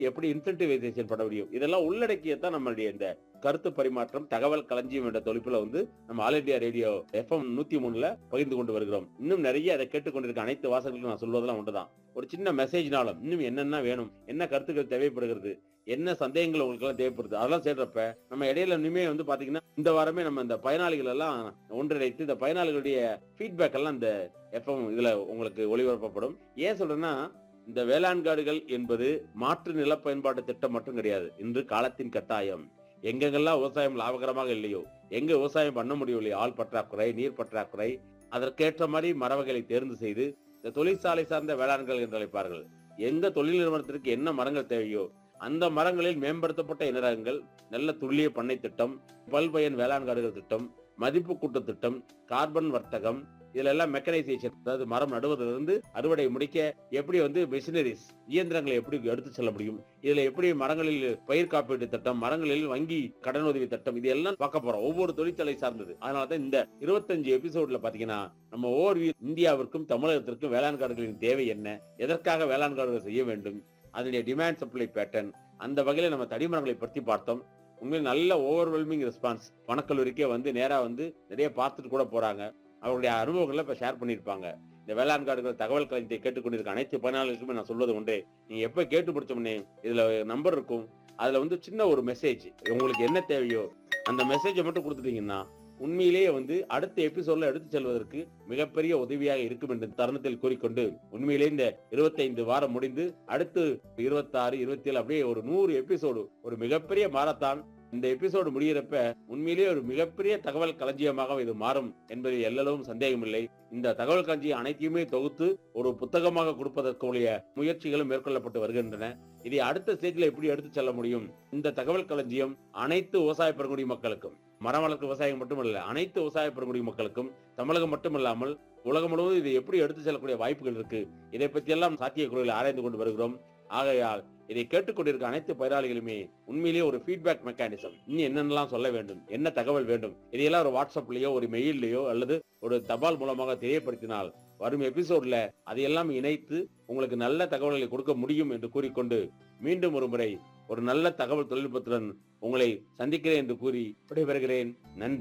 எப்படி இன்சென்டிவைசேஷன் பண்ண முடியும் இதெல்லாம் உள்ளடக்கியதான் நம்மளுடைய இந்த கருத்து பரிமாற்றம் தகவல் களஞ்சியம் என்ற தொழிப்புல வந்து நம்ம ஆல் இண்டியா ரேடியோ எஃப்எம் நூத்தி மூணுல பகிர்ந்து கொண்டு வருகிறோம் இன்னும் நிறைய அதை கேட்டுக்கொண்டிருக்க அனைத்து வாசகர்களுக்கும் நான் சொல்வதெல்லாம் ஒன்றுதான் ஒரு சின்ன மெசேஜ்னாலும் இன்னும் என்னென்ன வேணும் என்ன கருத்துக்கள் தேவைப்படுகிறது என்ன சந்தேகங்கள் உங்களுக்கு எல்லாம் தேவைப்படுது அதெல்லாம் சேர்றப்ப நம்ம இடையில இனிமே வந்து பாத்தீங்கன்னா இந்த வாரமே நம்ம இந்த பயனாளிகள் எல்லாம் ஒன்றிணைத்து இந்த பயனாளிகளுடைய ஃபீட்பேக் எல்லாம் இந்த எஃப்எம் இதுல உங்களுக்கு ஒளிபரப்பப்படும் ஏன் சொல்றேன்னா இந்த வேளாண் காடுகள் என்பது மாற்று நில பயன்பாட்டு திட்டம் மட்டும் கிடையாது இன்று காலத்தின் கட்டாயம் எங்கெங்கெல்லாம் விவசாயம் லாபகரமாக இல்லையோ எங்க விவசாயம் பண்ண முடியவில்லையோ ஆள் பற்றாக்குறை நீர் பற்றாக்குறை அதற்கேற்ற மாதிரி மரவகைகளை தேர்ந்து செய்து இந்த தொழிற்சாலை சார்ந்த வேளாண்கள் என்று அழைப்பார்கள் எங்க தொழில் நிறுவனத்திற்கு என்ன மரங்கள் தேவையோ அந்த மரங்களில் மேம்படுத்தப்பட்ட இனரகங்கள் நல்ல துல்லிய பண்ணை திட்டம் பல்பயன் வேளாண் காடுகள் திட்டம் மதிப்பு கூட்டு திட்டம் கார்பன் வர்த்தகம் இதுல எல்லாம் மெக்கனைசேஷன் அதாவது மரம் நடுவதிலிருந்து அறுவடை முடிக்க எப்படி வந்து மிஷினரிஸ் இயந்திரங்களை எப்படி எடுத்து செல்ல முடியும் இதுல எப்படி மரங்களில் பயிர் காப்பீட்டு திட்டம் மரங்களில் வங்கி கடனுதவி திட்டம் இது எல்லாம் பார்க்க போறோம் ஒவ்வொரு தொழிற்சாலை சார்ந்தது அதனாலதான் இந்த இருபத்தஞ்சு எபிசோட்ல பாத்தீங்கன்னா நம்ம ஓவர் இந்தியாவிற்கும் தமிழகத்திற்கும் வேளாண் காடுகளின் தேவை என்ன எதற்காக வேளாண் காடுகள் செய்ய வேண்டும் அதனுடைய டிமாண்ட் சப்ளை பேட்டர்ன் அந்த வகையில நம்ம தடிமரங்களை பற்றி பார்த்தோம் உண்மையில் நல்ல ஓவர்வெல்மிங் ரெஸ்பான்ஸ் வனக்கல்லூரிக்கே வந்து நேரா வந்து நிறைய பார்த்துட்டு கூட போறாங்க அவருடைய அனுபவங்களை இப்ப ஷேர் பண்ணியிருப்பாங்க இந்த வேளாண் காடுகள் தகவல் களத்தை கேட்டுக்கொண்டிருக்க அனைத்து பயனாளர்களுக்குமே நான் சொல்வது உண்டே நீங்க எப்ப கேட்டு முடிச்சோம்னே இதுல நம்பர் இருக்கும் அதுல வந்து சின்ன ஒரு மெசேஜ் உங்களுக்கு என்ன தேவையோ அந்த மெசேஜை மட்டும் கொடுத்துட்டீங்கன்னா உண்மையிலேயே வந்து அடுத்த எபிசோட்ல எடுத்து செல்வதற்கு மிகப்பெரிய உதவியாக இருக்கும் என்ற தருணத்தில் கூறிக்கொண்டு உண்மையிலேயே இந்த இருபத்தைந்து வாரம் முடிந்து அடுத்து இருபத்தாறு இருபத்தி ஏழு அப்படியே ஒரு நூறு எபிசோடு ஒரு மிகப்பெரிய மாரத்தான் இந்த எபிசோடு முடிகிறப்ப உண்மையிலேயே ஒரு மிகப்பெரிய தகவல் களஞ்சியமாக இது மாறும் என்பதில் எல்லளவும் சந்தேகமில்லை இந்த தகவல் களஞ்சியம் அனைத்தையுமே தொகுத்து ஒரு புத்தகமாக கொடுப்பதற்குரிய முயற்சிகளும் மேற்கொள்ளப்பட்டு வருகின்றன இதை அடுத்த ஸ்டேஜ்ல எப்படி எடுத்து செல்ல முடியும் இந்த தகவல் களஞ்சியம் அனைத்து விவசாய பெருங்குடி மக்களுக்கும் மரம் வளர்ப்பு விவசாயம் மட்டுமல்ல அனைத்து விவசாய பெருங்குடி மக்களுக்கும் தமிழகம் மட்டுமல்லாமல் உலகம் முழுவதும் இதை எப்படி எடுத்து செல்லக்கூடிய வாய்ப்புகள் இருக்கு இதை பற்றி எல்லாம் சாத்தியக்குறையில் ஆராய்ந்து கொண்டு வருகிறோம் ஆகையால் இதை கேட்டுக்கொண்டிருக்க அனைத்து பயனாளிகளுமே உண்மையிலேயே ஒரு ஃபீட்பேக் மெக்கானிசம் இன்னும் என்னென்னலாம் சொல்ல வேண்டும் என்ன தகவல் வேண்டும் இதையெல்லாம் ஒரு வாட்ஸ்அப்லயோ ஒரு மெயில்லயோ அல்லது ஒரு தபால் மூலமாக தெரியப்படுத்தினால் வரும் எபிசோட்ல அதையெல்லாம் இணைத்து உங்களுக்கு நல்ல தகவல்களை கொடுக்க முடியும் என்று கூறிக்கொண்டு மீண்டும் ஒரு முறை ஒரு நல்ல தகவல் தொழில்நுட்பத்துடன் உங்களை சந்திக்கிறேன் என்று கூறி விடைபெறுகிறேன் நன்றி